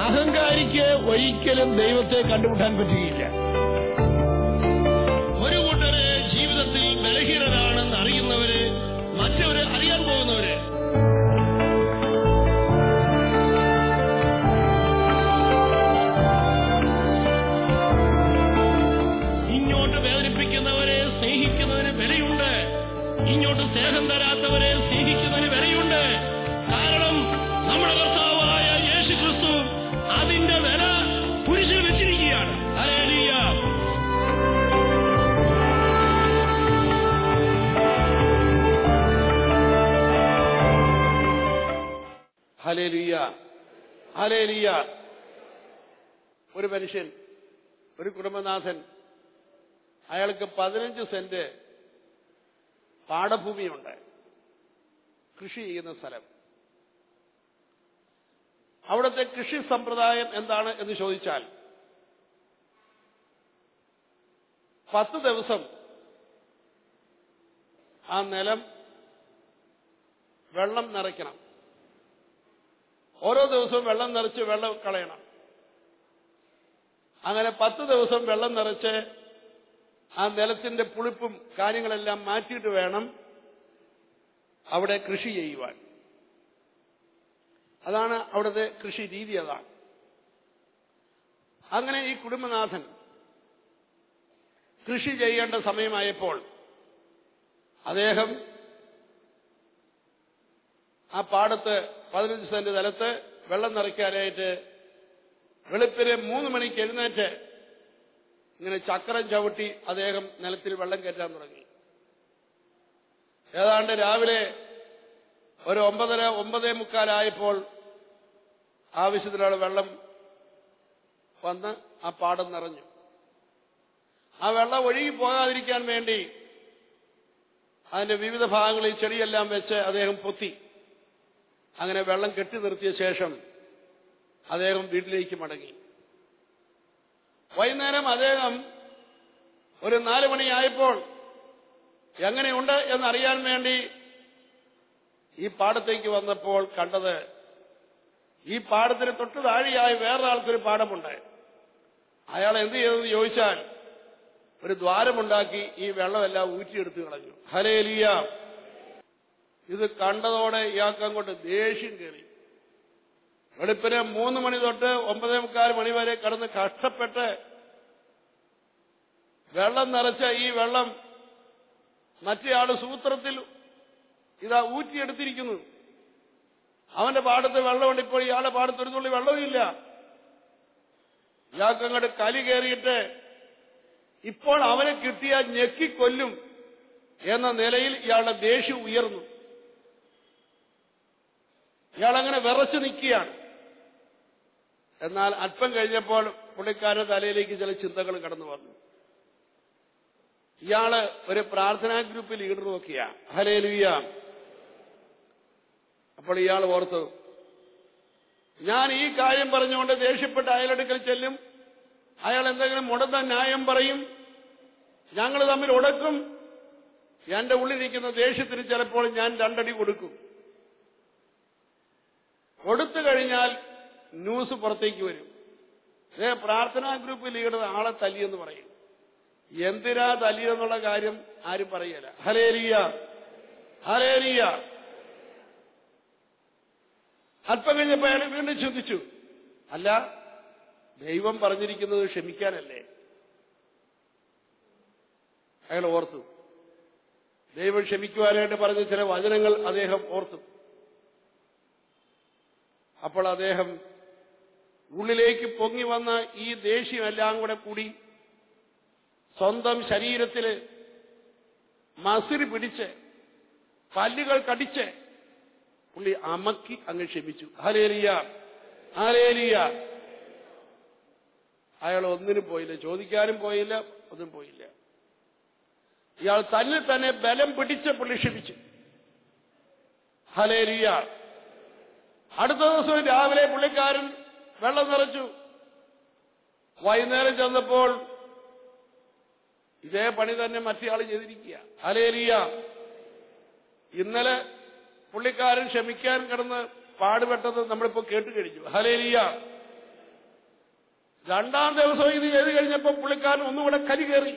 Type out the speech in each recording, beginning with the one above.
അഹങ്കാരിക്ക് ഒരിക്കലും ദൈവത്തെ കണ്ടുമുട്ടാൻ പറ്റുകയില്ല ഒരു കൂട്ടര് ജീവിതത്തിൽ ബലഹീനരാണെന്ന് അറിയുന്നവര് മറ്റവര് അറിയാൻ പോകുന്നവര് ഇങ്ങോട്ട് വേദനിപ്പിക്കുന്നവരെ സ്നേഹിക്കുന്നതിന് വിലയുണ്ട് ഇങ്ങോട്ട് സ്നേഹം തരാത്തവരെ സ്നേഹിക്കുന്നതിന് വിലയുണ്ട് കാരണം നമ്മുടെ കർത്താവായ യേശു ക്രിസ്തു അതിന്റെ വില കുരിശിൽ വെച്ചിരിക്കുകയാണ് ഹല്ലേലൂയ. ഹലേലിയ ഹലേലിയ ഒരു മനുഷ്യൻ ഒരു കുടുംബനാഥൻ അയാൾക്ക് പതിനഞ്ച് സെന്റ് പാടഭൂമിയുണ്ട് കൃഷി ചെയ്യുന്ന സ്ഥലം അവിടുത്തെ കൃഷി സമ്പ്രദായം എന്താണ് എന്ന് ചോദിച്ചാൽ പത്ത് ദിവസം ആ നിലം വെള്ളം നിറയ്ക്കണം ഓരോ ദിവസവും വെള്ളം നിറച്ച് വെള്ളം കളയണം അങ്ങനെ പത്ത് ദിവസം വെള്ളം നിറച്ച് ആ നിലത്തിന്റെ പുളിപ്പും കാര്യങ്ങളെല്ലാം മാറ്റിയിട്ട് വേണം അവിടെ കൃഷി ചെയ്യുവാൻ അതാണ് അവിടുത്തെ കൃഷി രീതി അതാണ് അങ്ങനെ ഈ കുടുംബനാഥൻ കൃഷി ചെയ്യേണ്ട സമയമായപ്പോൾ അദ്ദേഹം ആ പാടത്ത് പതിനഞ്ച് സെന്റ് നിലത്ത് വെള്ളം നിറയ്ക്കാനായിട്ട് വെളുപ്പിന് മൂന്ന് മണിക്ക് എഴുന്നേറ്റ് ഇങ്ങനെ ചക്രം ചവിട്ടി അദ്ദേഹം നിലത്തിൽ വെള്ളം കയറ്റാൻ തുടങ്ങി ഏതാണ്ട് രാവിലെ ഒരു ഒമ്പതര ഒമ്പതേ മുക്കാലായപ്പോൾ ആവശ്യത്തിനുള്ള വെള്ളം വന്ന് ആ പാടം നിറഞ്ഞു ആ വെള്ളം ഒഴുകി പോകാതിരിക്കാൻ വേണ്ടി അതിന്റെ വിവിധ ഭാഗങ്ങളിൽ ചെടിയെല്ലാം വെച്ച് അദ്ദേഹം പൊത്തി അങ്ങനെ വെള്ളം കെട്ടി നിർത്തിയ ശേഷം അദ്ദേഹം വീട്ടിലേക്ക് മടങ്ങി വൈകുന്നേരം അദ്ദേഹം ഒരു നാല് മണിയായപ്പോൾ എങ്ങനെയുണ്ട് എന്നറിയാൻ വേണ്ടി ഈ പാടത്തേക്ക് വന്നപ്പോൾ കണ്ടത് ഈ പാടത്തിന് തൊട്ട് താഴെയായി വേറൊരാൾക്കൊരു പാടമുണ്ട് അയാൾ എന്ത് ചെയ്തെന്ന് ചോദിച്ചാൽ ഒരു ദ്വാരമുണ്ടാക്കി ഈ വെള്ളമെല്ലാം ഊറ്റിയെടുത്ത് കളഞ്ഞു ഹലേലിയ ഇത് കണ്ടതോടെ ഇയാൾക്ക് അങ്ങോട്ട് ദേഷ്യം കയറി വെളുപ്പിന് മൂന്ന് മണി തൊട്ട് ഒമ്പതേ മുക്കാൽ മണി വരെ കടന്ന് കഷ്ടപ്പെട്ട് വെള്ളം നിറച്ച ഈ വെള്ളം മറ്റേയാള് സൂത്രത്തിൽ ഇതാ ഊറ്റിയെടുത്തിരിക്കുന്നു അവന്റെ പാടത്ത് വെള്ളമുണ്ട് ഇപ്പോൾ ഇയാളുടെ പാടത്ത് ഒരു തുള്ളി വെള്ളവുമില്ല ഇയാൾക്ക് അങ്ങോട്ട് കലി കയറിയിട്ട് ഇപ്പോൾ അവനെ കിട്ടിയ ഞെക്കിക്കൊല്ലും എന്ന നിലയിൽ ഇയാളുടെ ദേഷ്യം ഉയർന്നു ഇയാളങ്ങനെ വിറച്ചു നിൽക്കുകയാണ് എന്നാൽ അല്പം കഴിഞ്ഞപ്പോൾ പുള്ളിക്കാരന്റെ തലയിലേക്ക് ചില ചിന്തകൾ കടന്നു വന്നു ഇയാള് ഒരു പ്രാർത്ഥനാ ഗ്രൂപ്പിൽ ലീഡർ നോക്കിയ ഹലേലുയ്യ അപ്പോൾ ഇയാൾ ഓർത്തു ഞാൻ ഈ കാര്യം പറഞ്ഞുകൊണ്ട് ദേഷ്യപ്പെട്ട് അയാളെടുക്കൽ ചെല്ലും അയാൾ എന്തെങ്കിലും മുടന്ത ന്യായം പറയും ഞങ്ങൾ തമ്മിൽ ഉടക്കും എന്റെ ഉള്ളിലിരിക്കുന്ന ദേഷ്യത്തിന് ചിലപ്പോൾ ഞാൻ രണ്ടടി കൊടുക്കും കൊടുത്തു കഴിഞ്ഞാൽ ന്യൂസ് പുറത്തേക്ക് വരും ഏ പ്രാർത്ഥനാ ഗ്രൂപ്പ് ലീഡർ ആളെ തല്ലിയെന്ന് പറയും എന്തിനാ തല്ലിയെന്നുള്ള കാര്യം ആരും പറയല ഹലേലിയ ഹലേലിയ അല്പം കഴിഞ്ഞപ്പോ അയാൾ വീണ്ടും ചിന്തിച്ചു അല്ല ദൈവം പറഞ്ഞിരിക്കുന്നത് ക്ഷമിക്കാനല്ലേ അയാൾ ഓർത്തു ദൈവം ക്ഷമിക്കുവാനായിട്ട് പറഞ്ഞ ചില വചനങ്ങൾ അദ്ദേഹം ഓർത്തു അപ്പോൾ അദ്ദേഹം ഉള്ളിലേക്ക് പൊങ്ങി വന്ന ഈ ദേഷ്യം എല്ലാം കൂടെ കൂടി സ്വന്തം ശരീരത്തില് മസിരി പിടിച്ച് പല്ലുകൾ കടിച്ച് പുള്ളി അമക്കി അങ്ങ് ക്ഷമിച്ചു ഹലേലിയ ഹലേലിയ അയാൾ ഒന്നിനും പോയില്ല ചോദിക്കാനും പോയില്ല ഒന്നും പോയില്ല ഇയാൾ തന്നിൽ തന്നെ ബലം പിടിച്ച് പുള്ളി ക്ഷമിച്ചു ഹലേലിയ അടുത്ത ദിവസം രാവിലെ പുള്ളിക്കാരൻ വെള്ളം നിറച്ചു വൈകുന്നേരം ചെന്നപ്പോൾ ഇതേ പണി തന്നെ മറ്റേയാൾ ചെയ്തിരിക്കുക ഹലേലിയ ഇന്നലെ പുള്ളിക്കാരൻ ക്ഷമിക്കാൻ കിടന്ന് പാടുപെട്ടത് നമ്മളിപ്പോ കേട്ട് കഴിഞ്ഞു ഹലേലിയ രണ്ടാം ദിവസം ഇത് ചെയ്ത് കഴിഞ്ഞപ്പോൾ പുള്ളിക്കാരൻ ഒന്നുകൂടെ കരി കയറി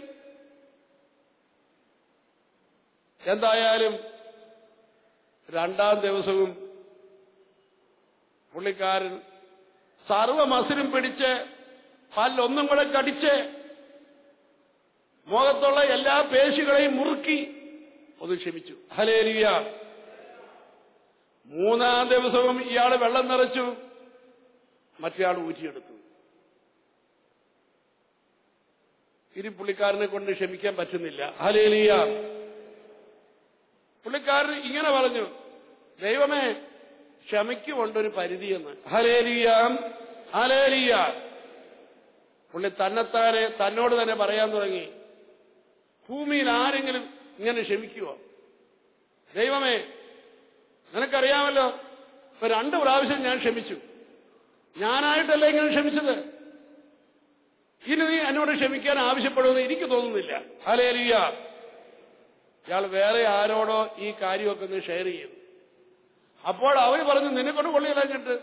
എന്തായാലും രണ്ടാം ദിവസവും പുള്ളിക്കാരൻ സർവ മസിലും പിടിച്ച് പല്ലൊന്നും കൂടെ കടിച്ച് മുഖത്തുള്ള എല്ലാ പേശികളെയും മുറുക്കി ഒന്ന് ക്ഷമിച്ചു ഹലേലിയ മൂന്നാം ദിവസവും ഇയാൾ വെള്ളം നിറച്ചു മറ്റേയാൾ ഊറ്റിയെടുത്തു ഇനി പുള്ളിക്കാരനെ കൊണ്ട് ക്ഷമിക്കാൻ പറ്റുന്നില്ല ഹലേലിയ പുള്ളിക്കാരൻ ഇങ്ങനെ പറഞ്ഞു ദൈവമേ ക്ഷമയ്ക്കുകൊണ്ടൊരു പരിധിയെന്ന് ഹലേലിയ ഹലേലിയ പുള്ളി തന്നെത്താനെ തന്നോട് തന്നെ പറയാൻ തുടങ്ങി ഭൂമിയിൽ ആരെങ്കിലും ഇങ്ങനെ ക്ഷമിക്കുവോ ദൈവമേ നിനക്കറിയാമല്ലോ ഇപ്പൊ രണ്ട് പ്രാവശ്യം ഞാൻ ക്ഷമിച്ചു ഞാനായിട്ടല്ല ഇങ്ങനെ ക്ഷമിച്ചത് ഇനി നീ എന്നോട് ക്ഷമിക്കാൻ ആവശ്യപ്പെടുമെന്ന് എനിക്ക് തോന്നുന്നില്ല ഹലേലിയ ഇയാൾ വേറെ ആരോടോ ഈ കാര്യമൊക്കെ ഒന്ന് ഷെയർ ചെയ്തു അപ്പോൾ അവര് പറഞ്ഞു നിന്നെക്കൊണ്ട് കൊള്ളിയിളഞ്ഞിട്ട്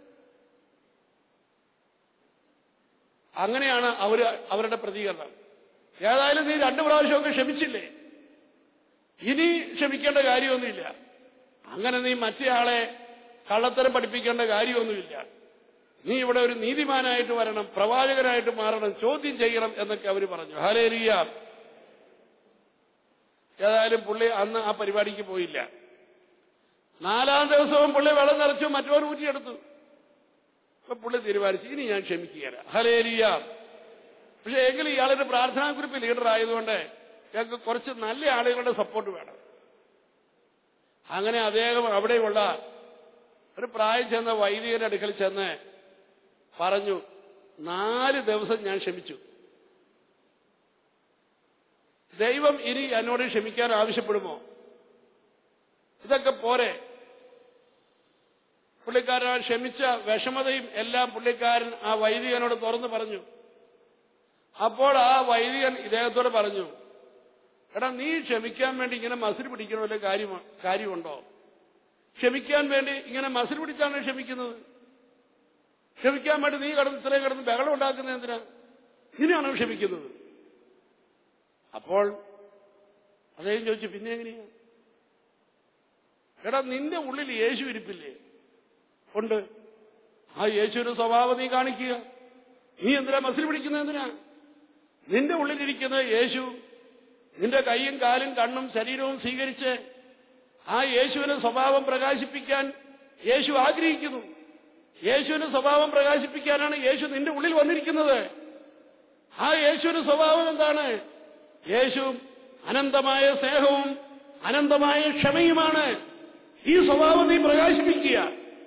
അങ്ങനെയാണ് അവര് അവരുടെ പ്രതികരണം ഏതായാലും നീ രണ്ടു പ്രാവശ്യമൊക്കെ ക്ഷമിച്ചില്ലേ ഇനി ക്ഷമിക്കേണ്ട കാര്യമൊന്നുമില്ല അങ്ങനെ നീ മറ്റേയാളെ കള്ളത്തരം പഠിപ്പിക്കേണ്ട കാര്യമൊന്നുമില്ല നീ ഇവിടെ ഒരു നീതിമാനായിട്ട് വരണം പ്രവാചകനായിട്ട് മാറണം ചോദ്യം ചെയ്യണം എന്നൊക്കെ അവർ പറഞ്ഞു ഹലേലിയ ഏതായാലും പുള്ളി അന്ന് ആ പരിപാടിക്ക് പോയില്ല നാലാം ദിവസവും പുള്ളി വെള്ളം നിറച്ചു മറ്റവർ ഊറ്റിയെടുത്തു അപ്പൊ പുള്ളി തീരുമാനിച്ചു ഇനി ഞാൻ ക്ഷമിക്കുകയില്ല ഹലേലിയ പക്ഷെ എങ്കിലും ഇയാളൊരു പ്രാർത്ഥനാ ഗ്രൂപ്പ് ലീഡർ ആയതുകൊണ്ട് ഞങ്ങൾക്ക് കുറച്ച് നല്ല ആളുകളുടെ സപ്പോർട്ട് വേണം അങ്ങനെ അദ്ദേഹം അവിടെയുള്ള ഒരു പ്രായം ചെന്ന വൈദികരുടെ അടുക്കൽ ചെന്ന് പറഞ്ഞു നാല് ദിവസം ഞാൻ ക്ഷമിച്ചു ദൈവം ഇനി എന്നോട് ക്ഷമിക്കാൻ ആവശ്യപ്പെടുമോ ഇതൊക്കെ പോരെ പുള്ളിക്കാരൻ ആ ക്ഷമിച്ച വിഷമതയും എല്ലാം പുള്ളിക്കാരൻ ആ വൈദികനോട് തുറന്നു പറഞ്ഞു അപ്പോൾ ആ വൈദികൻ ഇദ്ദേഹത്തോട് പറഞ്ഞു എടാ നീ ക്ഷമിക്കാൻ വേണ്ടി ഇങ്ങനെ മസിൽ പിടിക്കണ വല്ല കാര്യം കാര്യമുണ്ടോ ക്ഷമിക്കാൻ വേണ്ടി ഇങ്ങനെ മസിൽ പിടിച്ചാണ് ക്ഷമിക്കുന്നത് ക്ഷമിക്കാൻ വേണ്ടി നീ കടന്ന് ഇത്രയും കിടന്ന് ബഹളം ഉണ്ടാക്കുന്നത് എന്തിനാ ഇങ്ങനെയാണോ ക്ഷമിക്കുന്നത് അപ്പോൾ അദ്ദേഹം ചോദിച്ചു പിന്നെ എങ്ങനെയാ എടാ നിന്റെ ഉള്ളിൽ യേശു ഇരിപ്പില്ലേ ഉണ്ട് ആ യേശുവിന്റെ സ്വഭാവം നീ കാണിക്കുക നീ എന്തിനാ മസിൽ പിടിക്കുന്നത് എന്തിനാ നിന്റെ ഉള്ളിലിരിക്കുന്ന യേശു നിന്റെ കൈയും കാലും കണ്ണും ശരീരവും സ്വീകരിച്ച് ആ യേശുവിന്റെ സ്വഭാവം പ്രകാശിപ്പിക്കാൻ യേശു ആഗ്രഹിക്കുന്നു യേശുവിന്റെ സ്വഭാവം പ്രകാശിപ്പിക്കാനാണ് യേശു നിന്റെ ഉള്ളിൽ വന്നിരിക്കുന്നത് ആ യേശുവിന്റെ സ്വഭാവം എന്താണ് യേശു അനന്തമായ സ്നേഹവും അനന്തമായ ക്ഷമയുമാണ് ഈ സ്വഭാവം നീ പ്രകാശിപ്പിക്കുക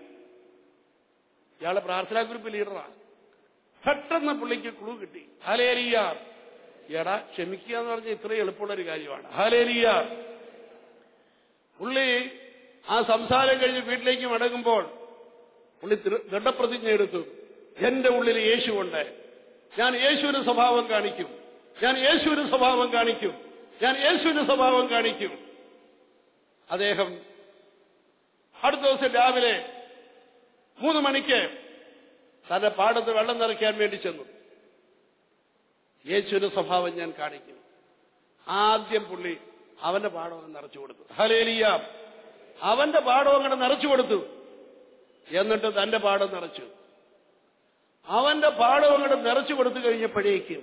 ഇയാളെ പ്രാർത്ഥനാ ഗ്രൂപ്പ് ലീഡറാണ് പെട്ടെന്ന് പുള്ളിക്ക് ക്ലൂ കിട്ടി ഹലേലിയ എടാ ക്ഷമിക്കുക എന്ന് പറഞ്ഞാൽ ഇത്രയും എളുപ്പമുള്ള ഒരു കാര്യമാണ് ഹലേലിയ പുള്ളി ആ സംസാരം കഴിഞ്ഞ് വീട്ടിലേക്ക് മടങ്ങുമ്പോൾ പുള്ളി ദൃ- ദൃഢപ്രതിജ്ഞ എടുത്തു എന്റെ ഉള്ളിൽ യേശുവുണ്ട് ഞാൻ യേശുവിന്റെ സ്വഭാവം കാണിക്കും ഞാൻ യേശുവിന്റെ സ്വഭാവം കാണിക്കും ഞാൻ യേശുവിന്റെ സ്വഭാവം കാണിക്കും അദ്ദേഹം അടുത്ത ദിവസം രാവിലെ മൂന്ന് മണിക്ക് തന്റെ പാടത്ത് വെള്ളം നിറയ്ക്കാൻ വേണ്ടി ചെന്നു യേശുവിന്റെ സ്വഭാവം ഞാൻ കാണിക്കും ആദ്യം പുള്ളി അവന്റെ പാടം നിറച്ചു കൊടുത്തു ഹലേലിയ അവന്റെ പാടം അങ്ങനെ നിറച്ചു കൊടുത്തു എന്നിട്ട് തന്റെ പാടം നിറച്ചു അവന്റെ പാടം അങ്ങോട്ട് നിറച്ചു കൊടുത്തു കഴിഞ്ഞപ്പോഴേക്കും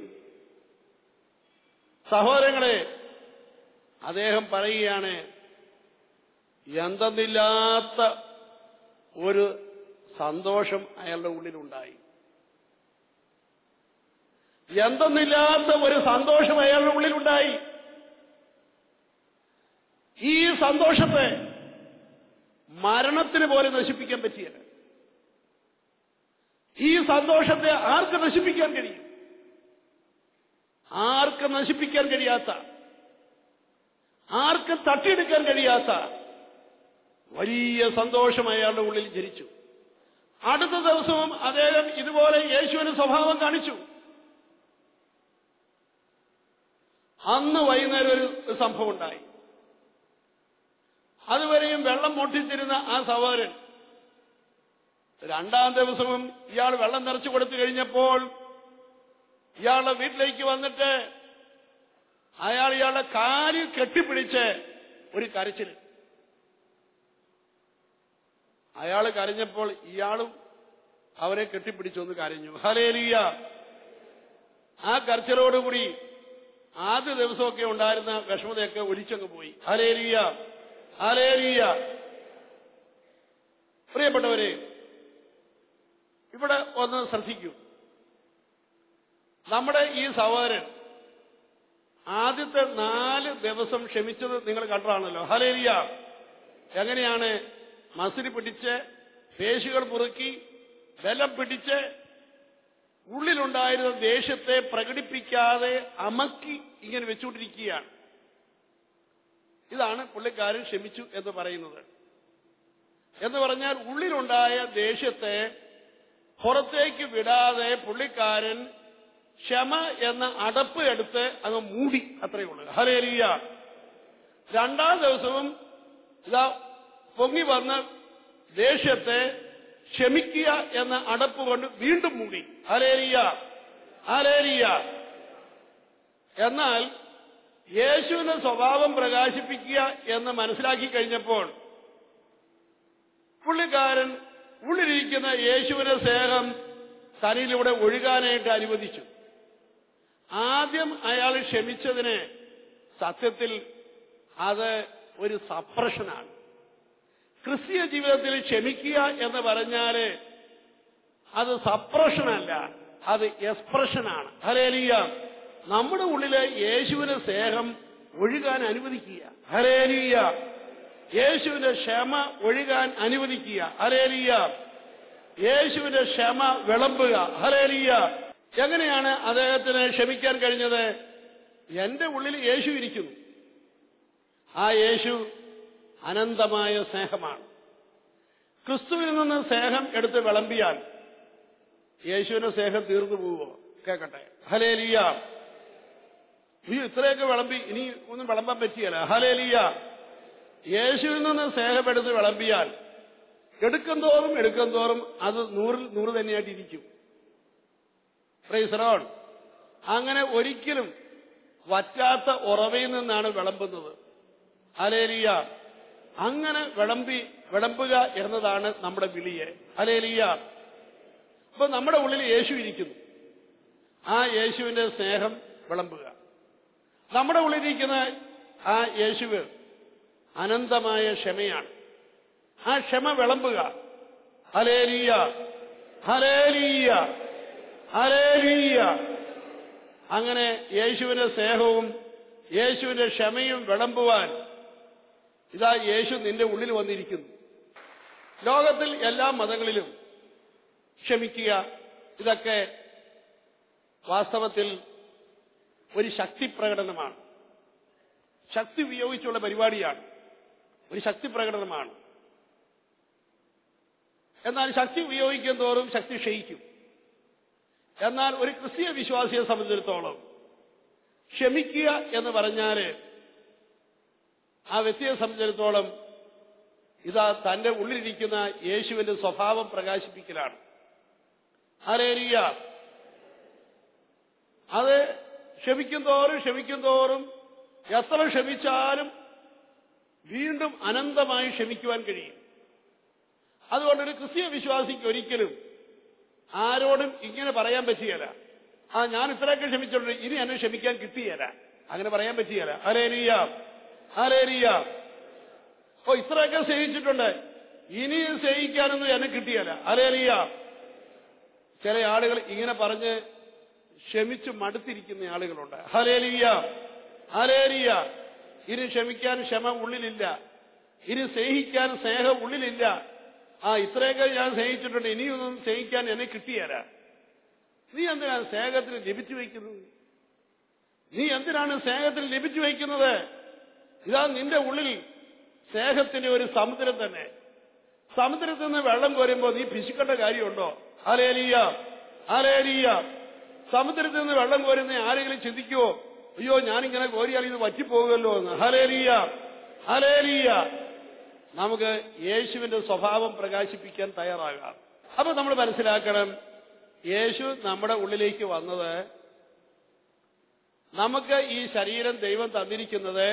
സഹോദരങ്ങളെ അദ്ദേഹം പറയുകയാണ് എന്തെന്നില്ലാത്ത ഒരു സന്തോഷം അയാളുടെ ഉള്ളിലുണ്ടായി എന്തെന്നില്ലാത്ത ഒരു സന്തോഷം അയാളുടെ ഉള്ളിലുണ്ടായി ഈ സന്തോഷത്തെ മരണത്തിന് പോലെ നശിപ്പിക്കാൻ പറ്റിയത് ഈ സന്തോഷത്തെ ആർക്ക് നശിപ്പിക്കാൻ കഴിയും ആർക്ക് നശിപ്പിക്കാൻ കഴിയാത്ത ആർക്കും തട്ടിയെടുക്കാൻ കഴിയാത്ത വലിയ സന്തോഷം അയാളുടെ ഉള്ളിൽ ജനിച്ചു അടുത്ത ദിവസവും അദ്ദേഹം ഇതുപോലെ യേശുവിന് സ്വഭാവം കാണിച്ചു അന്ന് വൈകുന്നേരം ഒരു സംഭവം ഉണ്ടായി അതുവരെയും വെള്ളം പൊട്ടിച്ചിരുന്ന ആ സഹോദരൻ രണ്ടാം ദിവസവും ഇയാൾ വെള്ളം നിറച്ചു കൊടുത്തു കഴിഞ്ഞപ്പോൾ ഇയാളുടെ വീട്ടിലേക്ക് വന്നിട്ട് അയാൾ ഇയാളുടെ കാലിൽ കെട്ടിപ്പിടിച്ച് ഒരു കരച്ചിൽ അയാൾ കരഞ്ഞപ്പോൾ ഇയാളും അവരെ കെട്ടിപ്പിടിച്ചൊന്ന് കരഞ്ഞു ഹലേലിയ ആ കരച്ചിലോടുകൂടി ആദ്യ ദിവസമൊക്കെ ഉണ്ടായിരുന്ന വിഷമതയൊക്കെ ഒലിച്ചങ്ങ് പോയി ഹലേലിയ ഹലേലിയ പ്രിയപ്പെട്ടവരെ ഇവിടെ ഒന്ന് ശ്രദ്ധിക്കൂ നമ്മുടെ ഈ സഹോദരൻ ആദ്യത്തെ നാല് ദിവസം ക്ഷമിച്ചത് നിങ്ങൾ കണ്ടതാണല്ലോ ഹലേലിയ എങ്ങനെയാണ് മസിരി പിടിച്ച് പേശികൾ മുറുക്കി ബലം പിടിച്ച് ഉള്ളിലുണ്ടായിരുന്ന ദേഷ്യത്തെ പ്രകടിപ്പിക്കാതെ അമക്കി ഇങ്ങനെ വെച്ചുകൊണ്ടിരിക്കുകയാണ് ഇതാണ് പുള്ളിക്കാരൻ ക്ഷമിച്ചു എന്ന് പറയുന്നത് എന്ന് പറഞ്ഞാൽ ഉള്ളിലുണ്ടായ ദേഷ്യത്തെ പുറത്തേക്ക് വിടാതെ പുള്ളിക്കാരൻ ക്ഷമ എന്ന അടപ്പ് എടുത്ത് അങ്ങ് മൂടി അത്രയേ ഉള്ളൂ ഹലേലിയ രണ്ടാം ദിവസവും ഇതാ പൊങ്ങി വന്ന ദേഷ്യത്തെ ക്ഷമിക്കുക എന്ന അടപ്പ് കൊണ്ട് വീണ്ടും മൂടി ഹലേലിയ ഹലേലിയ എന്നാൽ യേശുവിന്റെ സ്വഭാവം പ്രകാശിപ്പിക്കുക എന്ന് മനസ്സിലാക്കി കഴിഞ്ഞപ്പോൾ പുള്ളിക്കാരൻ ഉള്ളിലിരിക്കുന്ന യേശുവിന്റെ സ്നേഹം തനിയിലൂടെ ഒഴുകാനായിട്ട് അനുവദിച്ചു ആദ്യം അയാൾ ക്ഷമിച്ചതിന് സത്യത്തിൽ അത് ഒരു സപ്രഷനാണ് ക്രിസ്തീയ ജീവിതത്തിൽ ക്ഷമിക്കുക എന്ന് പറഞ്ഞാല് അത് സപ്രഷനല്ല അത് എക്സ്പ്രഷനാണ് ഹലേലിയ നമ്മുടെ ഉള്ളിലെ യേശുവിന്റെ സ്നേഹം ഒഴുകാൻ അനുവദിക്കുക ഹലേലിയ യേശുവിന്റെ ക്ഷമ ഒഴുകാൻ അനുവദിക്കുക ഹലേലിയ യേശുവിന്റെ ക്ഷമ വിളമ്പുക ഹലേലിയ എങ്ങനെയാണ് അദ്ദേഹത്തിന് ക്ഷമിക്കാൻ കഴിഞ്ഞത് എന്റെ ഉള്ളിൽ യേശു ഇരിക്കുന്നു ആ യേശു അനന്തമായ സ്നേഹമാണ് ക്രിസ്തുവിൽ നിന്ന് സ്നേഹം എടുത്ത് വിളമ്പിയാൽ യേശുവിന്റെ സ്നേഹം തീർന്നു പോവോ കേക്കട്ടെ ഹലേലിയ ഈ ഇത്രയൊക്കെ വിളമ്പി ഇനി ഒന്നും വിളമ്പാൻ പറ്റിയല്ല ഹലേലിയ യേശുവിൽ നിന്ന് സ്നേഹം എടുത്ത് വിളമ്പിയാൽ എടുക്കും തോറും എടുക്കും തോറും അത് നൂറിൽ നൂറ് തന്നെയായിട്ട് ഇരിക്കും പ്രൈസറോൺ അങ്ങനെ ഒരിക്കലും വറ്റാത്ത ഉറവയിൽ നിന്നാണ് വിളമ്പുന്നത് ഹലേലിയ അങ്ങനെ വിളമ്പി വിളമ്പുക എന്നതാണ് നമ്മുടെ വിളിയെ ഹലേലിയ അപ്പൊ നമ്മുടെ ഉള്ളിൽ യേശു ഇരിക്കുന്നു ആ യേശുവിന്റെ സ്നേഹം വിളമ്പുക നമ്മുടെ ഉള്ളിലിരിക്കുന്ന ആ യേശുവ് അനന്തമായ ക്ഷമയാണ് ആ ക്ഷമ വിളമ്പുക ഹലേലിയ ഹലേലിയ ഹലേലിയ അങ്ങനെ യേശുവിന്റെ സ്നേഹവും യേശുവിന്റെ ക്ഷമയും വിളമ്പുവാൻ ഇതാ യേശു നിന്റെ ഉള്ളിൽ വന്നിരിക്കുന്നു ലോകത്തിൽ എല്ലാ മതങ്ങളിലും ക്ഷമിക്കുക ഇതൊക്കെ വാസ്തവത്തിൽ ഒരു ശക്തി പ്രകടനമാണ് ശക്തി ഉപയോഗിച്ചുള്ള പരിപാടിയാണ് ഒരു ശക്തി പ്രകടനമാണ് എന്നാൽ ശക്തി ഉപയോഗിക്കും തോറും ശക്തി ക്ഷയിക്കും എന്നാൽ ഒരു ക്രിസ്തീയ വിശ്വാസിയെ സംബന്ധിച്ചിടത്തോളം ക്ഷമിക്കുക എന്ന് പറഞ്ഞാല് ആ വ്യക്തിയെ സംബന്ധിച്ചിടത്തോളം ഇതാ തന്റെ ഉള്ളിലിരിക്കുന്ന യേശുവിന്റെ സ്വഭാവം പ്രകാശിപ്പിക്കലാണ് ആരേരിയ അത് ക്ഷമിക്കും തോറും ക്ഷമിക്കും തോറും എത്ര ക്ഷമിച്ചാലും വീണ്ടും അനന്തമായി ക്ഷമിക്കുവാൻ കഴിയും അതുകൊണ്ട് ഒരു ക്രിസ്തീയ വിശ്വാസിക്ക് ഒരിക്കലും ആരോടും ഇങ്ങനെ പറയാൻ പറ്റുകയില്ല ആ ഞാൻ ഇത്രയൊക്കെ ക്ഷമിച്ചിട്ടുണ്ട് ഇനി എന്നെ ക്ഷമിക്കാൻ കിട്ടിയല്ല അങ്ങനെ പറയാൻ പറ്റുകയില്ല അലേരിയ അലേരിയ ഓ ഇത്രയൊക്കെ സ്നേഹിച്ചിട്ടുണ്ട് ഇനി സ്നേഹിക്കാനൊന്നും എന്നെ കിട്ടിയല്ല അലേരിയ ചില ആളുകൾ ഇങ്ങനെ പറഞ്ഞ് ക്ഷമിച്ചു മടുത്തിരിക്കുന്ന ആളുകളുണ്ട് ഹലേലിയ ഹലേലിയ ഇനി ക്ഷമിക്കാൻ ക്ഷമ ഉള്ളിലില്ല ഇനി സ്നേഹിക്കാൻ സ്നേഹം ഉള്ളിലില്ല ആ ഇത്രയൊക്കെ ഞാൻ സ്നേഹിച്ചിട്ടുണ്ട് ഇനിയൊന്നും സ്നേഹിക്കാൻ എന്നെ കിട്ടിയല്ല നീ എന്തിനാണ് സ്നേഹത്തിൽ ലഭിച്ചു വയ്ക്കുന്നത് നീ എന്തിനാണ് സ്നേഹത്തിൽ ലഭിച്ചു വയ്ക്കുന്നത് ഇതാ നിന്റെ ഉള്ളിൽ സ്നേഹത്തിന്റെ ഒരു സമുദ്രം തന്നെ സമുദ്രത്തിൽ നിന്ന് വെള്ളം കോരുമ്പോ നീ പിശുക്കേണ്ട കാര്യമുണ്ടോ അലേലിയ അലേലിയ സമുദ്രത്തിൽ നിന്ന് വെള്ളം കോരുന്ന ആരെങ്കിലും ചിന്തിക്കുവോ അയ്യോ ഞാനിങ്ങനെ കോരിയാൽ ഇത് വറ്റിപ്പോകുമല്ലോ എന്ന് ഹലേലിയ ഹലേലിയ നമുക്ക് യേശുവിന്റെ സ്വഭാവം പ്രകാശിപ്പിക്കാൻ തയ്യാറാകാം അപ്പൊ നമ്മൾ മനസ്സിലാക്കണം യേശു നമ്മുടെ ഉള്ളിലേക്ക് വന്നത് നമുക്ക് ഈ ശരീരം ദൈവം തന്നിരിക്കുന്നത്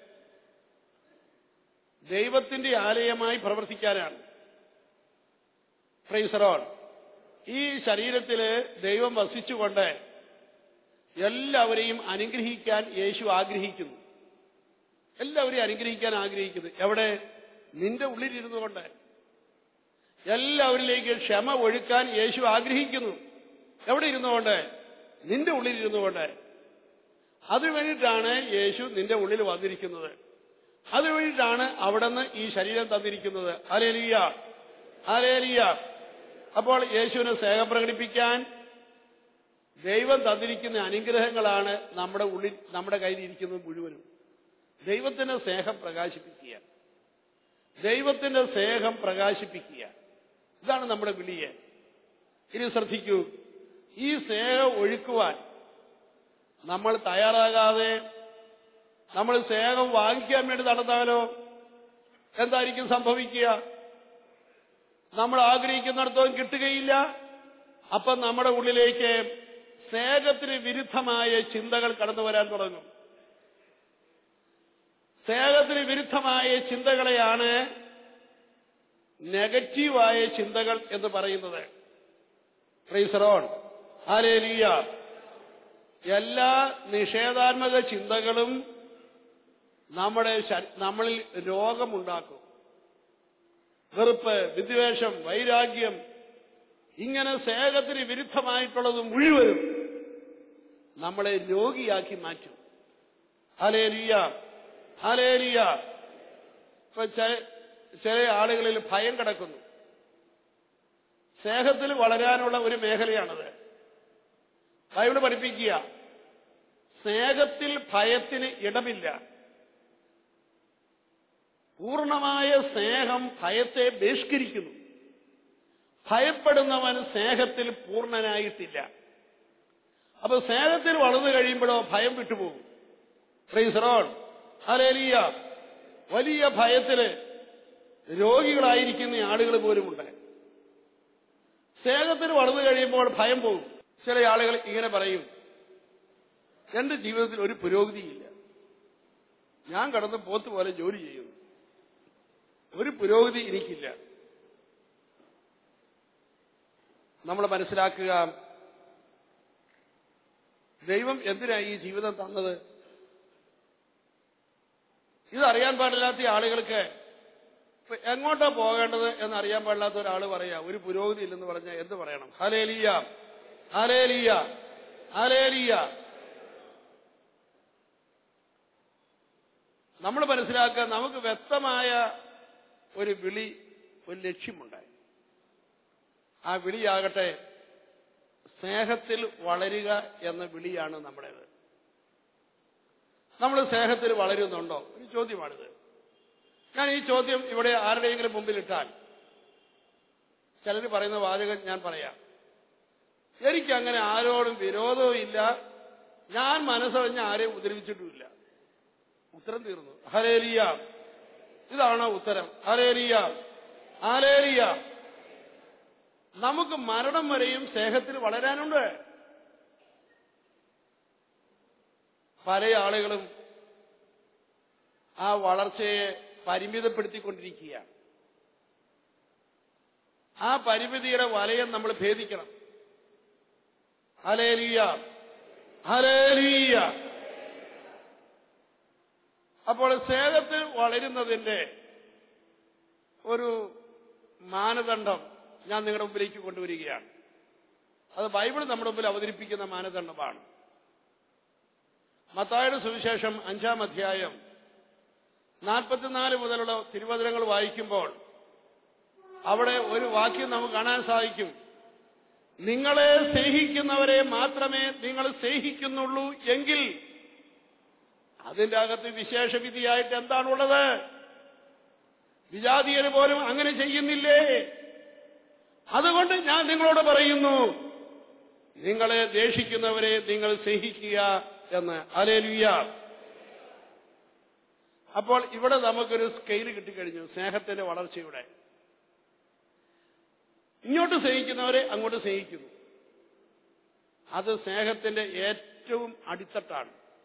ദൈവത്തിന്റെ ആലയമായി പ്രവർത്തിക്കാനാണ് ഫ്രൈസറോൺ ഈ ശരീരത്തില് ദൈവം വസിച്ചുകൊണ്ട് എല്ലാവരെയും അനുഗ്രഹിക്കാൻ യേശു ആഗ്രഹിക്കുന്നു എല്ലാവരെയും അനുഗ്രഹിക്കാൻ ആഗ്രഹിക്കുന്നു എവിടെ നിന്റെ ഉള്ളിലിരുന്നു കൊണ്ട് എല്ലാവരിലേക്ക് ക്ഷമ ഒഴുക്കാൻ യേശു ആഗ്രഹിക്കുന്നു എവിടെ ഇരുന്നുകൊണ്ട് നിന്റെ ഉള്ളിലിരുന്നു കൊണ്ട് അതിനു വേണ്ടിയിട്ടാണ് യേശു നിന്റെ ഉള്ളിൽ വന്നിരിക്കുന്നത് അതിനു വേണ്ടിയിട്ടാണ് അവിടുന്ന് ഈ ശരീരം തന്നിരിക്കുന്നത് അലേലിയ അലേലിയ അപ്പോൾ യേശുവിനെ സ്നേഹം പ്രകടിപ്പിക്കാൻ ദൈവം തന്നിരിക്കുന്ന അനുഗ്രഹങ്ങളാണ് നമ്മുടെ ഉള്ളിൽ നമ്മുടെ കയ്യിൽ ഇരിക്കുന്നത് മുഴുവനും ദൈവത്തിന്റെ സ്നേഹം പ്രകാശിപ്പിക്കുക ദൈവത്തിന്റെ സ്നേഹം പ്രകാശിപ്പിക്കുക ഇതാണ് നമ്മുടെ വിളിയെ ഇനി ശ്രദ്ധിക്കൂ ഈ സ്നേഹം ഒഴുക്കുവാൻ നമ്മൾ തയ്യാറാകാതെ നമ്മൾ സ്നേഹം വാങ്ങിക്കാൻ വേണ്ടി നടന്നാലോ എന്തായിരിക്കും സംഭവിക്കുക നമ്മൾ ആഗ്രഹിക്കുന്നിടത്തോളം കിട്ടുകയില്ല അപ്പം നമ്മുടെ ഉള്ളിലേക്ക് സ്നേഹത്തിന് വിരുദ്ധമായ ചിന്തകൾ കടന്നു വരാൻ തുടങ്ങും സ്നേഹത്തിന് വിരുദ്ധമായ ചിന്തകളെയാണ് നെഗറ്റീവായ ചിന്തകൾ എന്ന് പറയുന്നത് ഫ്രീസറോൺ ഹാലേലിയ എല്ലാ നിഷേധാത്മക ചിന്തകളും നമ്മുടെ ശ- നമ്മളിൽ രോഗമുണ്ടാക്കും വെറുപ്പ് വിദ്വേഷം വൈരാഗ്യം ഇങ്ങനെ സ്നേഹത്തിന് വിരുദ്ധമായിട്ടുള്ളത് മുഴുവനും നമ്മളെ രോഗിയാക്കി മാറ്റും ഹലേലിയ ഹലേലിയ ഇപ്പൊ ചെ- ചില ആളുകളിൽ ഭയം കിടക്കുന്നു സ്നേഹത്തിൽ വളരാനുള്ള ഒരു മേഖലയാണത് ബൈബിള് പഠിപ്പിക്കുക സ്നേഹത്തിൽ ഭയത്തിന് ഇടമില്ല പൂർണ്ണമായ സ്നേഹം ഭയത്തെ ബഹിഷ്കരിക്കുന്നു ഭയപ്പെടുന്നവൻ സ്നേഹത്തിൽ പൂർണ്ണനായിട്ടില്ല അപ്പൊ സ്നേഹത്തിൽ വളർന്നു കഴിയുമ്പോഴോ ഭയം വിട്ടുപോകും ഫ്രീസറോൺ ഹലേലിയ വലിയ ഭയത്തില് രോഗികളായിരിക്കുന്ന ആളുകൾ പോലുമുണ്ട് സ്നേഹത്തിൽ വളർന്നു കഴിയുമ്പോൾ ഭയം പോകും ചില ആളുകൾ ഇങ്ങനെ പറയും എന്റെ ജീവിതത്തിൽ ഒരു പുരോഗതിയില്ല ഞാൻ കടന്ന് പോത്ത് പോലെ ജോലി ചെയ്യുന്നു ഒരു പുരോഗതി എനിക്കില്ല നമ്മൾ മനസ്സിലാക്കുക ദൈവം എന്തിനാ ഈ ജീവിതം തന്നത് ഇതറിയാൻ പാടില്ലാത്ത ആളുകൾക്ക് ഇപ്പൊ എങ്ങോട്ടാ പോകേണ്ടത് എന്ന് അറിയാൻ പാടില്ലാത്ത ഒരാൾ പറയാ ഒരു പുരോഗതി ഇല്ലെന്ന് പറഞ്ഞാൽ എന്ത് പറയണം ഹലേലിയ ഹലേലിയ ഹലേലിയ നമ്മൾ മനസ്സിലാക്കുക നമുക്ക് വ്യക്തമായ ഒരു വിളി ഒരു ലക്ഷ്യമുണ്ടായി ആ വിളിയാകട്ടെ സ്നേഹത്തിൽ വളരുക എന്ന വിളിയാണ് നമ്മുടേത് നമ്മൾ സ്നേഹത്തിൽ വളരുന്നുണ്ടോ ഒരു ചോദ്യമാണിത് ഞാൻ ഈ ചോദ്യം ഇവിടെ ആരുടെയെങ്കിലും മുമ്പിൽ ഇട്ടാൽ ചിലർ പറയുന്ന വാചകം ഞാൻ പറയാം എനിക്കങ്ങനെ ആരോടും വിരോധവും ഇല്ല ഞാൻ മനസ്സറിഞ്ഞ് ആരെയും ഉപദ്രവിച്ചിട്ടുമില്ല ഉത്തരം തീർന്നു ഹരേലിയ ഇതാണോ ഉത്തരം ഹരേലിയ ഹരേലിയ നമുക്ക് മരണം വരെയും സ്നേഹത്തിൽ വളരാനുണ്ട് പല ആളുകളും ആ വളർച്ചയെ പരിമിതപ്പെടുത്തിക്കൊണ്ടിരിക്കുകയാണ് ആ പരിമിതിയുടെ വലയം നമ്മൾ ഭേദിക്കണം ഹലേലിയ ഹലേലിയ അപ്പോൾ സ്നേഹത്തിൽ വളരുന്നതിന്റെ ഒരു മാനദണ്ഡം ഞാൻ നിങ്ങളുടെ മുമ്പിലേക്ക് കൊണ്ടുവരികയാണ് അത് ബൈബിൾ നമ്മുടെ മുമ്പിൽ അവതരിപ്പിക്കുന്ന മാനദണ്ഡമാണ് മത്തായുടെ സുവിശേഷം അഞ്ചാം അധ്യായം നാൽപ്പത്തിനാല് മുതലുള്ള തിരുവചനങ്ങൾ വായിക്കുമ്പോൾ അവിടെ ഒരു വാക്യം നമുക്ക് കാണാൻ സാധിക്കും നിങ്ങളെ സ്നേഹിക്കുന്നവരെ മാത്രമേ നിങ്ങൾ സ്നേഹിക്കുന്നുള്ളൂ എങ്കിൽ അതിന്റെ അകത്ത് വിശേഷവിധിയായിട്ട് എന്താണുള്ളത് വിജാതീയര് പോലും അങ്ങനെ ചെയ്യുന്നില്ലേ അതുകൊണ്ട് ഞാൻ നിങ്ങളോട് പറയുന്നു നിങ്ങളെ ദേഷിക്കുന്നവരെ നിങ്ങൾ സ്നേഹിക്കുക എന്ന് അലേലുയ്യ അപ്പോൾ ഇവിടെ നമുക്കൊരു സ്കെയിൽ കിട്ടിക്കഴിഞ്ഞു സ്നേഹത്തിന്റെ വളർച്ചയുടെ ഇങ്ങോട്ട് സ്നേഹിക്കുന്നവരെ അങ്ങോട്ട് സ്നേഹിക്കുന്നു അത് സ്നേഹത്തിന്റെ ഏറ്റവും അടിത്തട്ടാണ്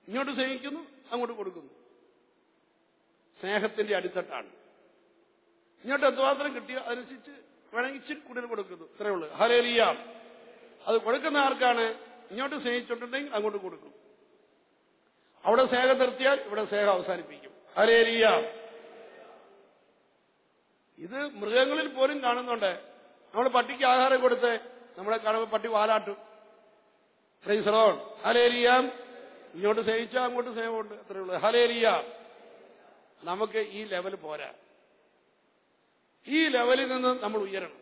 ഇങ്ങോട്ട് സ്നേഹിക്കുന്നു അങ്ങോട്ട് കൊടുക്കുന്നു സ്നേഹത്തിന്റെ അടിത്തട്ടാണ് ഇങ്ങോട്ട് എന്തുമാത്രം കിട്ടിയോ അതനുസരിച്ച് വേണമെങ്കിൽ ഇച്ചിരി കൂടുതൽ കൊടുക്കുന്നു ഇത്രയേ ഉള്ളൂ ഹലേലിയ അത് കൊടുക്കുന്ന ആർക്കാണ് ഇങ്ങോട്ട് സ്നേഹിച്ചിട്ടുണ്ടെങ്കിൽ അങ്ങോട്ട് കൊടുക്കും അവിടെ സ്നേഹം നിർത്തിയാൽ ഇവിടെ സ്നേഹം അവസാനിപ്പിക്കും ഹലേലിയ ഇത് മൃഗങ്ങളിൽ പോലും കാണുന്നുണ്ട് നമ്മൾ പട്ടിക്ക് ആഹാരം കൊടുത്ത് നമ്മളെ കാണുമ്പോൾ പട്ടി വാലാട്ടും ഫ്രൈസറോൺ ഹലേലിയാം ഇങ്ങോട്ട് സ്നേഹിച്ചാൽ അങ്ങോട്ട് സ്നേഹമുണ്ട് അത്രയേ ഉള്ളൂ ഹലേലിയ നമുക്ക് ഈ ലെവൽ പോരാ ഈ ലെവലിൽ നിന്ന് നമ്മൾ ഉയരണം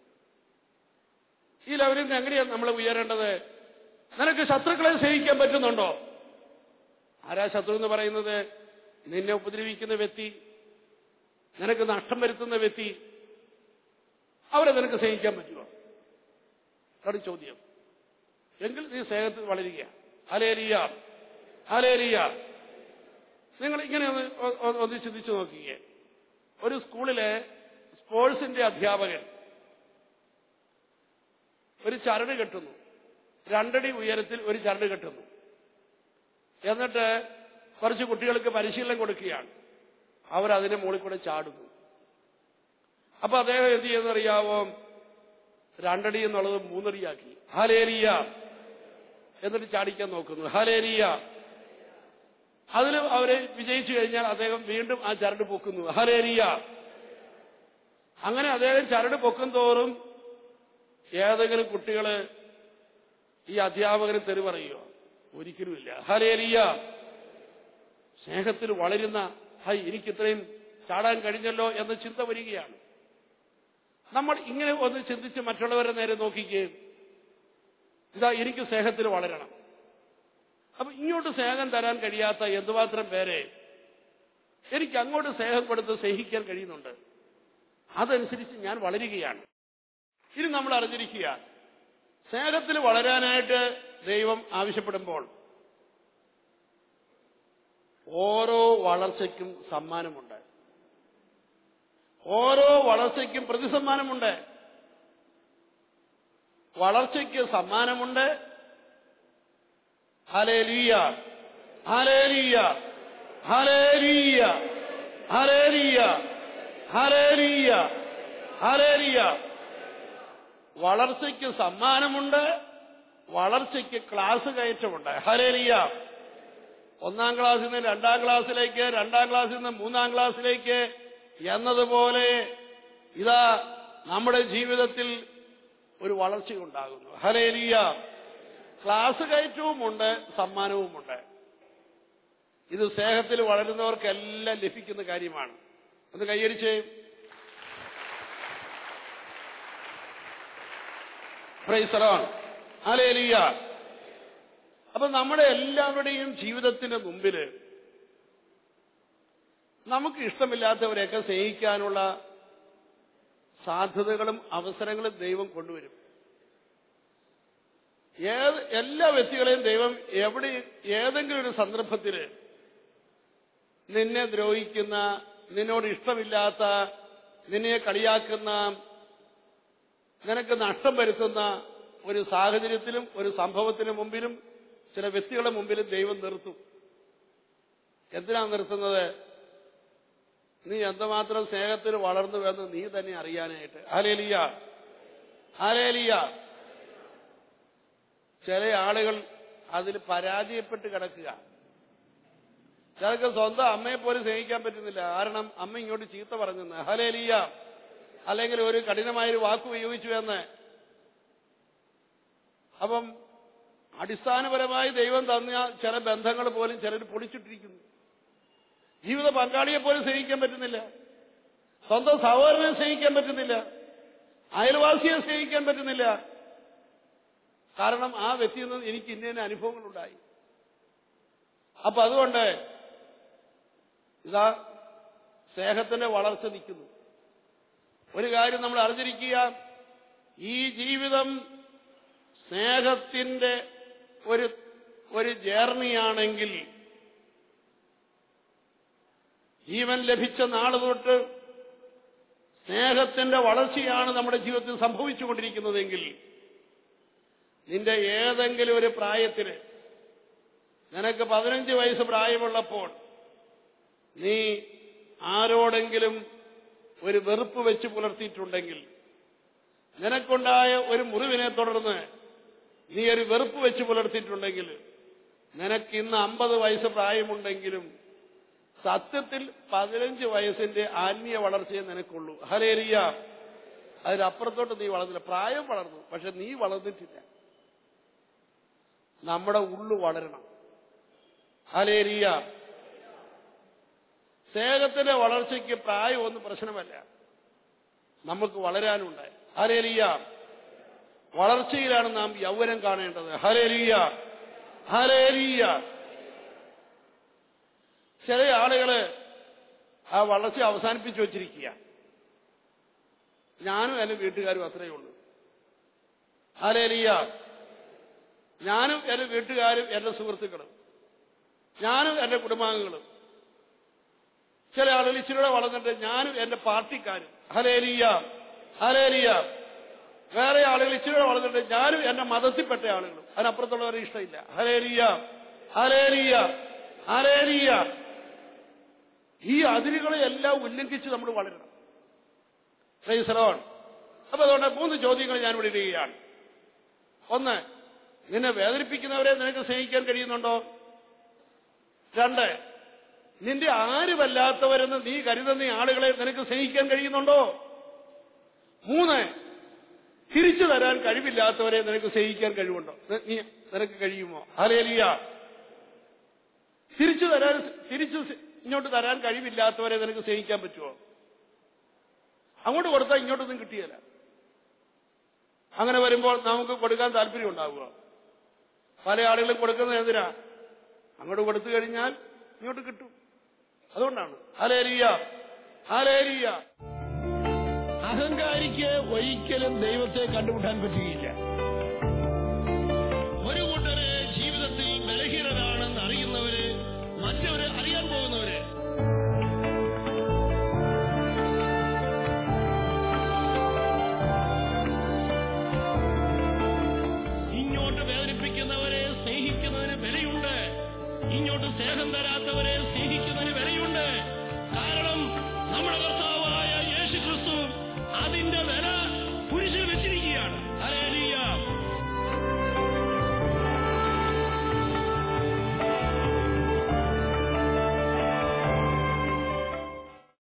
ഈ ലെവലിൽ നിന്ന് എങ്ങനെയാണ് നമ്മൾ ഉയരേണ്ടത് നിനക്ക് ശത്രുക്കളെ സ്നേഹിക്കാൻ പറ്റുന്നുണ്ടോ ആരാ ശത്രു എന്ന് പറയുന്നത് നിന്നെ ഉപദ്രവിക്കുന്ന വ്യക്തി നിനക്ക് നഷ്ടം വരുത്തുന്ന വ്യക്തി അവരെ നിനക്ക് സ്നേഹിക്കാൻ പറ്റുമോ അതാണ് ചോദ്യം എങ്കിൽ നീ സ്നേഹത്തിൽ വളരുക അലേലിയ അലേലിയ നിങ്ങൾ ഇങ്ങനെ ഒന്ന് ഒ- ഒ- ഒന്ന് ചിന്തിച്ചു നോക്കിയേ ഒരു സ്കൂളിലെ സ്പോർട്സിന്റെ അധ്യാപകൻ ഒരു ചരട് കെട്ടുന്നു രണ്ടടി ഉയരത്തിൽ ഒരു ചരട് കെട്ടുന്നു എന്നിട്ട് കുറച്ച് കുട്ടികൾക്ക് പരിശീലനം കൊടുക്കുകയാണ് അവർ അതിന്റെ മുകളിൽ കൂടെ ചാടുന്നു അപ്പൊ അദ്ദേഹം എന്ത് ചെയ്യുന്നറിയാവോ രണ്ടടി എന്നുള്ളത് മൂന്നടിയാക്കി ഹലേലിയ എന്നിട്ട് ചാടിക്കാൻ നോക്കുന്നു ഹലേലിയ അതിൽ അവര് വിജയിച്ചു കഴിഞ്ഞാൽ അദ്ദേഹം വീണ്ടും ആ ചരട് പൊക്കുന്നു ഹലേലിയ അങ്ങനെ അദ്ദേഹം ചരട് പൊക്കും തോറും ഏതെങ്കിലും കുട്ടികള് ഈ അധ്യാപകന് തെറി പറയുകയോ ഒരിക്കലുമില്ല ഹലേലിയ സ്നേഹത്തിൽ വളരുന്ന ഹൈ എനിക്കിത്രയും ചാടാൻ കഴിഞ്ഞല്ലോ എന്ന ചിന്ത വരികയാണ് നമ്മൾ ഇങ്ങനെ ഒന്ന് ചിന്തിച്ച് മറ്റുള്ളവരുടെ നേരെ നോക്കിക്കുകയും ഇതാ എനിക്ക് സ്നേഹത്തിൽ വളരണം അപ്പൊ ഇങ്ങോട്ട് സ്നേഹം തരാൻ കഴിയാത്ത എന്തുമാത്രം പേരെ എനിക്ക് അങ്ങോട്ട് സ്നേഹം കൊടുത്ത് സ്നേഹിക്കാൻ കഴിയുന്നുണ്ട് അതനുസരിച്ച് ഞാൻ വളരുകയാണ് ഇനി നമ്മൾ അറിഞ്ഞിരിക്കുക സ്നേഹത്തിൽ വളരാനായിട്ട് ദൈവം ആവശ്യപ്പെടുമ്പോൾ ഓരോ വളർച്ചയ്ക്കും സമ്മാനമുണ്ട് ഓരോ വളർച്ചയ്ക്കും പ്രതിസമ്മാനമുണ്ട് വളർച്ചയ്ക്ക് സമ്മാനമുണ്ട് hallelujah hallelujah hallelujah hallelujah hallelujah hallelujah വളർച്ചയ്ക്ക് സമ്മാനമുണ്ട് വളർച്ചയ്ക്ക് ക്ലാസ് കയറ്റമുണ്ട് ഹലേലിയ ഒന്നാം ക്ലാസ്സിൽ നിന്ന് രണ്ടാം ക്ലാസ്സിലേക്ക് രണ്ടാം ക്ലാസ്സിൽ നിന്ന് മൂന്നാം ക്ലാസ്സിലേക്ക് എന്നതുപോലെ ഇതാ നമ്മുടെ ജീവിതത്തിൽ ഒരു വളർച്ചയുണ്ടാകുന്നു ഹലേലിയ ക്ലാസ് കയറ്റവുമുണ്ട് സമ്മാനവുമുണ്ട് ഇത് സ്നേഹത്തിൽ വളരുന്നവർക്കെല്ലാം ലഭിക്കുന്ന കാര്യമാണ് ഒന്ന് കൈയടിച്ചേ പ്രൈസറോൺ ഹലേലിയ അപ്പൊ നമ്മുടെ എല്ലാവരുടെയും ജീവിതത്തിന്റെ മുമ്പില് നമുക്ക് ഇഷ്ടമില്ലാത്തവരെയൊക്കെ സ്നേഹിക്കാനുള്ള സാധ്യതകളും അവസരങ്ങളും ദൈവം കൊണ്ടുവരും ഏത് എല്ലാ വ്യക്തികളെയും ദൈവം എവിടെ ഏതെങ്കിലും ഒരു സന്ദർഭത്തിൽ നിന്നെ ദ്രോഹിക്കുന്ന നിന്നോട് ഇഷ്ടമില്ലാത്ത നിന്നെ കളിയാക്കുന്ന നിനക്ക് നഷ്ടം വരുത്തുന്ന ഒരു സാഹചര്യത്തിലും ഒരു സംഭവത്തിന് മുമ്പിലും ചില വ്യക്തികളുടെ മുമ്പിലും ദൈവം നിർത്തും എന്തിനാണ് നിർത്തുന്നത് നീ എന്തുമാത്രം സ്നേഹത്തിൽ വളർന്നുവെന്ന് നീ തന്നെ അറിയാനായിട്ട് ആലേലിയ ആലേലിയ ചില ആളുകൾ അതിൽ പരാജയപ്പെട്ട് കിടക്കുക ചിലർക്ക് സ്വന്തം അമ്മയെ പോലും സ്നേഹിക്കാൻ പറ്റുന്നില്ല കാരണം അമ്മ ഇങ്ങോട്ട് ചീത്ത പറഞ്ഞെന്ന് ഹലേലിയ അല്ലെങ്കിൽ ഒരു കഠിനമായൊരു വാക്ക് ഉപയോഗിച്ചു എന്ന് അപ്പം അടിസ്ഥാനപരമായി ദൈവം തന്ന ചില ബന്ധങ്ങൾ പോലും ചിലർ പൊളിച്ചിട്ടിരിക്കുന്നു ജീവിത പങ്കാളിയെ പോലും സ്നേഹിക്കാൻ പറ്റുന്നില്ല സ്വന്തം സഹോദരനെ സ്നേഹിക്കാൻ പറ്റുന്നില്ല അയൽവാസിയെ സ്നേഹിക്കാൻ പറ്റുന്നില്ല കാരണം ആ വ്യക്തിയിൽ നിന്ന് എനിക്ക് ഇന്ന ഇന്ന അനുഭവങ്ങളുണ്ടായി അപ്പൊ അതുകൊണ്ട് ഇതാ സ്നേഹത്തിന്റെ വളർച്ച നിൽക്കുന്നു ഒരു കാര്യം നമ്മൾ അറിഞ്ഞിരിക്കുക ഈ ജീവിതം സ്നേഹത്തിന്റെ ഒരു ഒരു ജേർണിയാണെങ്കിൽ ജീവൻ ലഭിച്ച നാള് തൊട്ട് സ്നേഹത്തിന്റെ വളർച്ചയാണ് നമ്മുടെ ജീവിതത്തിൽ സംഭവിച്ചുകൊണ്ടിരിക്കുന്നതെങ്കിൽ നിന്റെ ഏതെങ്കിലും ഒരു പ്രായത്തിന് നിനക്ക് പതിനഞ്ച് വയസ്സ് പ്രായമുള്ളപ്പോൾ നീ ആരോടെങ്കിലും ഒരു വെറുപ്പ് വെച്ച് പുലർത്തിയിട്ടുണ്ടെങ്കിൽ നിനക്കുണ്ടായ ഒരു മുറിവിനെ തുടർന്ന് നീ ഒരു വെറുപ്പ് വെച്ച് പുലർത്തിയിട്ടുണ്ടെങ്കിൽ നിനക്ക് ഇന്ന് അമ്പത് വയസ്സ് പ്രായമുണ്ടെങ്കിലും സത്യത്തിൽ പതിനഞ്ച് വയസ്സിന്റെ ആത്മീയ വളർച്ചയെ നിനക്കുള്ളൂ ഹലേലിയ അതിനപ്പുറത്തോട്ട് നീ വളർന്നില്ല പ്രായം വളർന്നു പക്ഷെ നീ വളർന്നിട്ടില്ല നമ്മുടെ ഉള്ളു വളരണം ഹലേലിയ സ്നേഹത്തിന്റെ വളർച്ചയ്ക്ക് പ്രായമൊന്നും പ്രശ്നമല്ല നമുക്ക് വളരാനുണ്ട് ഹലേലിയ വളർച്ചയിലാണ് നാം യൗവനം കാണേണ്ടത് ഹലേലിയ ഹലേലിയ ചില ആളുകള് ആ വളർച്ച അവസാനിപ്പിച്ചു വച്ചിരിക്കുക ഞാനും എന്റെ വീട്ടുകാരും അത്രയേ ഉള്ളൂ ഹലേലിയ ഞാനും എന്റെ വീട്ടുകാരും എന്റെ സുഹൃത്തുക്കളും ഞാനും എന്റെ കുടുംബാംഗങ്ങളും ചില ആളുകൾ ഇച്ചിരിയുടെ വളർന്നിട്ട് ഞാനും എന്റെ പാർട്ടിക്കാരും ഹലേലിയ ഹലേലിയ വേറെ ആളുകൾ ഇച്ചിരിയുടെ വളർന്നിട്ട് ഞാനും എന്റെ മതത്തിൽപ്പെട്ട ആളുകളും അതിനപ്പുറത്തുള്ളവരെ ഇഷ്ടമില്ല ഹലേലിയ ഹലേലിയ ഹലേലിയ ഈ അതിരുകളെ എല്ലാം ഉല്ലംഘിച്ച് നമ്മൾ വളരണം പ്രൈസറോൺ അപ്പൊ അതുകൊണ്ട് മൂന്ന് ചോദ്യങ്ങൾ ഞാൻ ഇവിടെ ഇടുകയാണ് ഒന്ന് നിന്നെ വേദനിപ്പിക്കുന്നവരെ നിനക്ക് സ്നേഹിക്കാൻ കഴിയുന്നുണ്ടോ രണ്ട് നിന്റെ ആരുമല്ലാത്തവരെന്ന് നീ കരുതുന്ന ആളുകളെ നിനക്ക് സ്നേഹിക്കാൻ കഴിയുന്നുണ്ടോ മൂന്ന് തിരിച്ചു തരാൻ കഴിവില്ലാത്തവരെ നിനക്ക് സ്നേഹിക്കാൻ കഴിവുണ്ടോ നി- നീ നിനക്ക് കഴിയുമോ ഹലേലിയ തിരിച്ചു തരാൻ തിരിച്ചു സ് ഇങ്ങോട്ട് തരാൻ കഴിവില്ലാത്തവരെ നിനക്ക് സ്നേഹിക്കാൻ പറ്റുമോ അങ്ങോട്ട് കൊടുത്താൽ ഇങ്ങോട്ടൊന്നും കിട്ടിയല്ല അങ്ങനെ വരുമ്പോൾ നമുക്ക് കൊടുക്കാൻ താല്പര്യം ഉണ്ടാവുക പല ആളുകളും കൊടുക്കുന്നത് എന്തിനാ അങ്ങോട്ട് കൊടുത്തു കഴിഞ്ഞാൽ ഇങ്ങോട്ട് കിട്ടും അതുകൊണ്ടാണ് ഹലേലിയ ഹലേലിയ അഹങ്കാരിക്ക് ഒരിക്കലും ദൈവത്തെ കണ്ടുമുട്ടാൻ പറ്റുകയില്ല